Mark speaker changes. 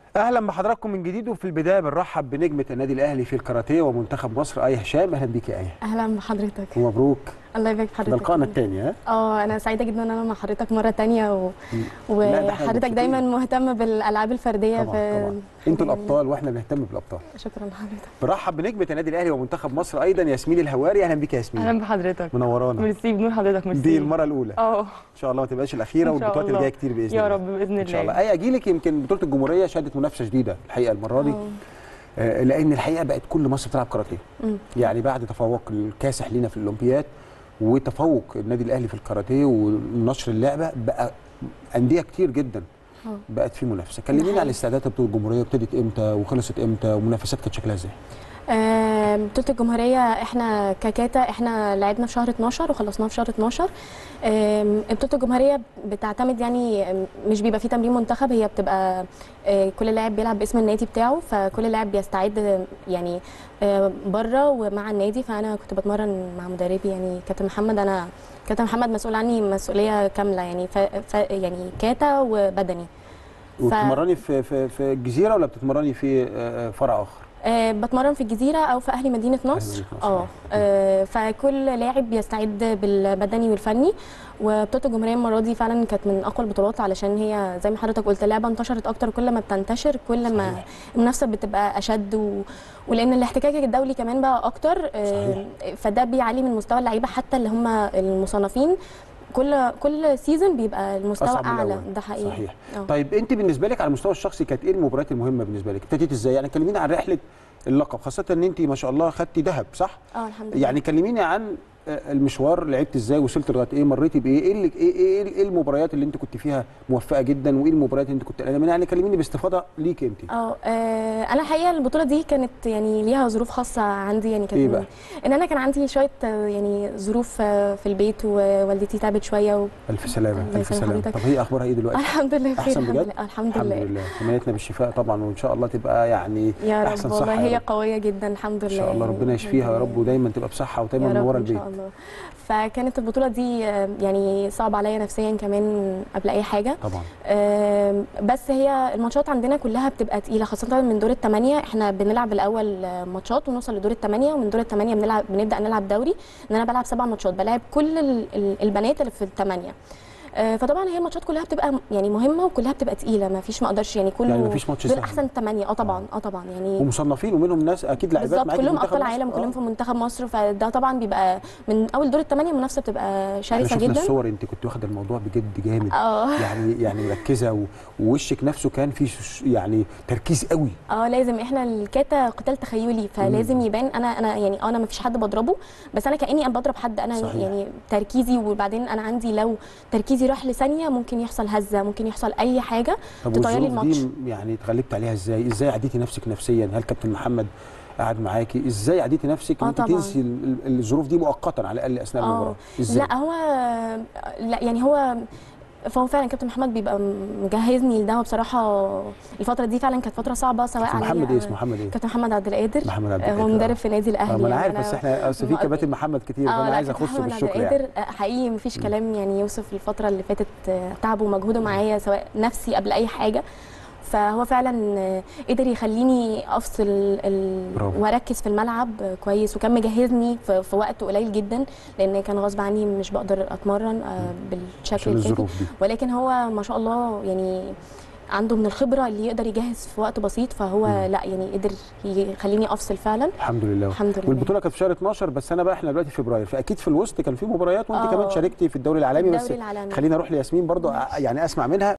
Speaker 1: اهلا بحضراتكم من جديد وفي البدايه بنرحب بنجمه النادي الاهلي في الكاراتيه ومنتخب مصر ايه هشام اهلا بيك يا ايه
Speaker 2: اهلا بحضرتك
Speaker 1: ومبروك
Speaker 2: الله يبارك في
Speaker 1: ده
Speaker 2: حضرتك
Speaker 1: لقائنا الثاني ها
Speaker 2: اه انا سعيده جدا ان انا مع حضرتك مره تانية و...
Speaker 1: لا، ده احنا
Speaker 2: وحضرتك
Speaker 1: مبسوطين.
Speaker 2: دايما مهتم بالالعاب الفرديه
Speaker 1: طبعا طبعا انتوا الابطال واحنا بنهتم بالابطال
Speaker 2: شكرا لحضرتك
Speaker 1: برحب بنجمه النادي الاهلي ومنتخب مصر ايضا ياسمين الهواري اهلا بيك يا ياسمين
Speaker 3: اهلا بحضرتك
Speaker 1: منورانا
Speaker 3: ميرسي بنور حضرتك ميرسي
Speaker 1: دي المره الاولى
Speaker 3: اه
Speaker 1: ان شاء الله ما تبقاش الاخيره
Speaker 3: إن شاء
Speaker 1: والبطولات اللي
Speaker 3: الله.
Speaker 1: جايه كتير باذن الله
Speaker 3: يا رب باذن
Speaker 1: ان شاء الله
Speaker 3: الله
Speaker 1: اي اجي لك يمكن بطوله الجمهوريه شهدت منافسه شديده الحقيقه المره دي
Speaker 2: آه.
Speaker 1: آه، لان الحقيقه بقت كل مصر بتلعب كاراتيه
Speaker 2: مم.
Speaker 1: يعني بعد تفوق الكاسح لينا في الاولمبياد وتفوق النادي الاهلي في الكاراتيه ونشر اللعبه بقى انديه كتير جدا
Speaker 2: آه.
Speaker 1: بقت في منافسه
Speaker 2: ده
Speaker 1: كلميني
Speaker 2: حقيقي.
Speaker 1: عن استعدادات بطوله الجمهوريه ابتدت امتى وخلصت امتى ومنافسات كانت شكلها ازاي
Speaker 2: آه، بطوله الجمهوريه احنا ككاتا احنا لعبنا في شهر 12 وخلصناها في شهر 12 آم، بطوله الجمهوريه بتعتمد يعني آم، مش بيبقى في تمرين منتخب هي بتبقى آه، كل لاعب بيلعب باسم النادي بتاعه فكل لاعب بيستعد آه، يعني بره ومع النادي فانا كنت بتمرن مع مدربي يعني كابتن محمد انا كابتن محمد مسؤول عني مسؤوليه كامله يعني ف... ف... يعني كاتا وبدني ف-
Speaker 1: وبتتمرني في في في الجزيره ولا بتتمرني في آه، آه، فرع اخر
Speaker 2: أه بتمرن في الجزيرة أو في أهلي مدينة
Speaker 1: أهلي
Speaker 2: نصر
Speaker 1: مدينة نصر،
Speaker 2: اه آه، فكل لاعب بيستعد بالبدني والفني وبطولة الجمهورية المرة دي فعلا كانت من أقوى البطولات علشان هي زي ما حضرتك قلت اللعبة انتشرت أكتر كل ما بتنتشر كل ما
Speaker 1: صحيح.
Speaker 2: المنافسة بتبقى أشد و... ولأن الاحتكاك الدولي كمان بقى أكتر آه، فده بيعلي من مستوى اللعيبة حتى اللي هم المصنفين كل كل سيزون بيبقى المستوى
Speaker 1: أصعب من
Speaker 2: أعلى
Speaker 1: الأول.
Speaker 2: ده حقيقي
Speaker 1: صحيح
Speaker 2: آه.
Speaker 1: طيب انت بالنسبه لك على المستوى الشخصي كانت ايه المباريات المهمه بالنسبه لك ابتديت ازاي يعني كلميني عن رحله اللقب خاصه ان انت ما شاء الله خدتي ذهب صح
Speaker 2: اه الحمد لله
Speaker 1: يعني كلميني عن آه، المشوار لعبت ازاي وصلت لغايه ايه مريتي بايه ايه اللي ايه ايه, إيه المباريات اللي انت كنت فيها موفقه جدا وايه المباريات اللي انت كنت قلقانه منها يعني كلميني باستفاضه ليك انت
Speaker 2: اه آه، انا الحقيقه البطوله دي كانت يعني ليها ظروف خاصه عندي يعني كانت
Speaker 1: إيه
Speaker 2: من-
Speaker 1: بقى؟
Speaker 2: ان انا كان عندي شويه آه، يعني ظروف آه، في البيت ووالدتي تعبت شويه و...
Speaker 1: الف سلامه
Speaker 2: الله
Speaker 1: الف
Speaker 2: يسلم
Speaker 1: سلامه
Speaker 2: حضرتك.
Speaker 1: طب هي اخبارها ايه دلوقتي
Speaker 2: الحمد لله بخير
Speaker 1: احسن
Speaker 2: الحمد
Speaker 1: بجد
Speaker 2: لله الحمد
Speaker 1: الحمد
Speaker 2: لله
Speaker 1: لله تمنياتنا بالشفاء طبعا وان شاء الله تبقى يعني
Speaker 2: يا
Speaker 1: احسن
Speaker 2: رب
Speaker 1: صحه
Speaker 2: والله
Speaker 1: يا
Speaker 2: هي
Speaker 1: رب.
Speaker 2: قويه جدا الحمد لله
Speaker 1: ان شاء الله
Speaker 2: يعني.
Speaker 1: ربنا يشفيها يا رب ودايما تبقى بصحه ودايما
Speaker 2: يا رب
Speaker 1: منوره
Speaker 2: ان
Speaker 1: البيت
Speaker 2: شاء الله فكانت البطوله دي آه، يعني صعب عليا نفسيا كمان قبل اي حاجه
Speaker 1: طبعا
Speaker 2: آم، بس هي الماتشات عندنا كلها بتبقى تقيله خاصه من دور الثمانيه احنا بنلعب الاول آه، ماتشات ونوصل لدور الثمانيه ومن دور الثمانيه بنلعب بنبدا نلعب دوري ان انا بلعب سبع ماتشات بلعب كل ال- ال- البنات اللي في الثمانيه آه، فطبعا هي الماتشات كلها بتبقى يعني مهمه وكلها بتبقى تقيله ما فيش ما اقدرش يعني كله
Speaker 1: يعني مفيش ماتش
Speaker 2: دول
Speaker 1: سهل.
Speaker 2: احسن ثمانيه اه طبعا اه طبعا يعني
Speaker 1: ومصنفين ومنهم ناس اكيد لاعبات
Speaker 2: بالظبط
Speaker 1: معاكي في
Speaker 2: كلهم
Speaker 1: منتخب
Speaker 2: ابطال
Speaker 1: مصر.
Speaker 2: عالم
Speaker 1: آه.
Speaker 2: كلهم في منتخب مصر فده طبعا بيبقى من اول دور الثمانيه المنافسه بتبقى
Speaker 1: احنا
Speaker 2: شرسه
Speaker 1: شفنا
Speaker 2: جدا
Speaker 1: الصور انت كنت واخده الموضوع بجد جامد
Speaker 2: اه
Speaker 1: يعني يعني مركزه و- ووشك نفسه كان فيه ش- يعني تركيز قوي
Speaker 2: اه لازم احنا الكاتا قتال تخيلي فلازم يبان انا انا يعني انا ما فيش حد بضربه بس انا كاني انا بضرب حد انا
Speaker 1: صحيح.
Speaker 2: يعني تركيزي وبعدين انا عندي لو تركيزي راح لثانيه ممكن يحصل هزه ممكن يحصل اي حاجه
Speaker 1: طب
Speaker 2: تطيري
Speaker 1: والظروف
Speaker 2: الماتش
Speaker 1: دي يعني اتغلبت عليها ازاي ازاي عديتي نفسك نفسيا هل كابتن محمد قعد معاكي ازاي عديتي نفسك ان
Speaker 2: آه
Speaker 1: انت
Speaker 2: طبعاً.
Speaker 1: تنسي ال- ال- الظروف دي مؤقتا على الاقل اثناء
Speaker 2: آه.
Speaker 1: المباراه ازاي
Speaker 2: لا هو لا يعني هو فهو فعلا كابتن محمد بيبقى مجهزني لده وبصراحه الفتره دي فعلا كانت فتره صعبه سواء
Speaker 1: كابتن
Speaker 2: عليا
Speaker 1: محمد ايه
Speaker 2: أو-
Speaker 1: اسمه محمد ايه
Speaker 2: كابتن محمد عبد القادر
Speaker 1: محمد عبد
Speaker 2: هو
Speaker 1: القادر،
Speaker 2: مدرب
Speaker 1: آه.
Speaker 2: في نادي الاهلي
Speaker 1: اه ما انا
Speaker 2: يعني
Speaker 1: عارف بس احنا اصل في
Speaker 2: ما-
Speaker 1: كباتن محمد كتير
Speaker 2: اه
Speaker 1: فانا
Speaker 2: لا
Speaker 1: عايز
Speaker 2: كابتن
Speaker 1: اخصه
Speaker 2: محمد عبد
Speaker 1: بالشكر يعني
Speaker 2: القادر آه، حقيقي مفيش كلام يعني يوصف الفتره اللي فاتت آه، تعبه ومجهوده معايا سواء نفسي قبل اي حاجه فهو فعلا آه، قدر يخليني افصل ال...
Speaker 1: برافو.
Speaker 2: واركز في الملعب آه، كويس وكان مجهزني في, في وقت قليل جدا لان كان غصب عني مش بقدر اتمرن آه، بالشكل
Speaker 1: عشان
Speaker 2: الكافي
Speaker 1: الظروف دي
Speaker 2: ولكن هو ما شاء الله يعني عنده من الخبره اللي يقدر يجهز في وقت بسيط فهو لا يعني قدر يخليني افصل فعلا
Speaker 1: الحمد لله
Speaker 2: الحمد لله
Speaker 1: والبطوله كانت في شهر 12 بس انا بقى احنا دلوقتي في فبراير فاكيد في الوسط كان في مباريات وانت
Speaker 2: آه.
Speaker 1: كمان شاركتي في الدوري العالمي بس
Speaker 2: الدوري العالمي.
Speaker 1: خلينا اروح لياسمين برضو ع- يعني اسمع منها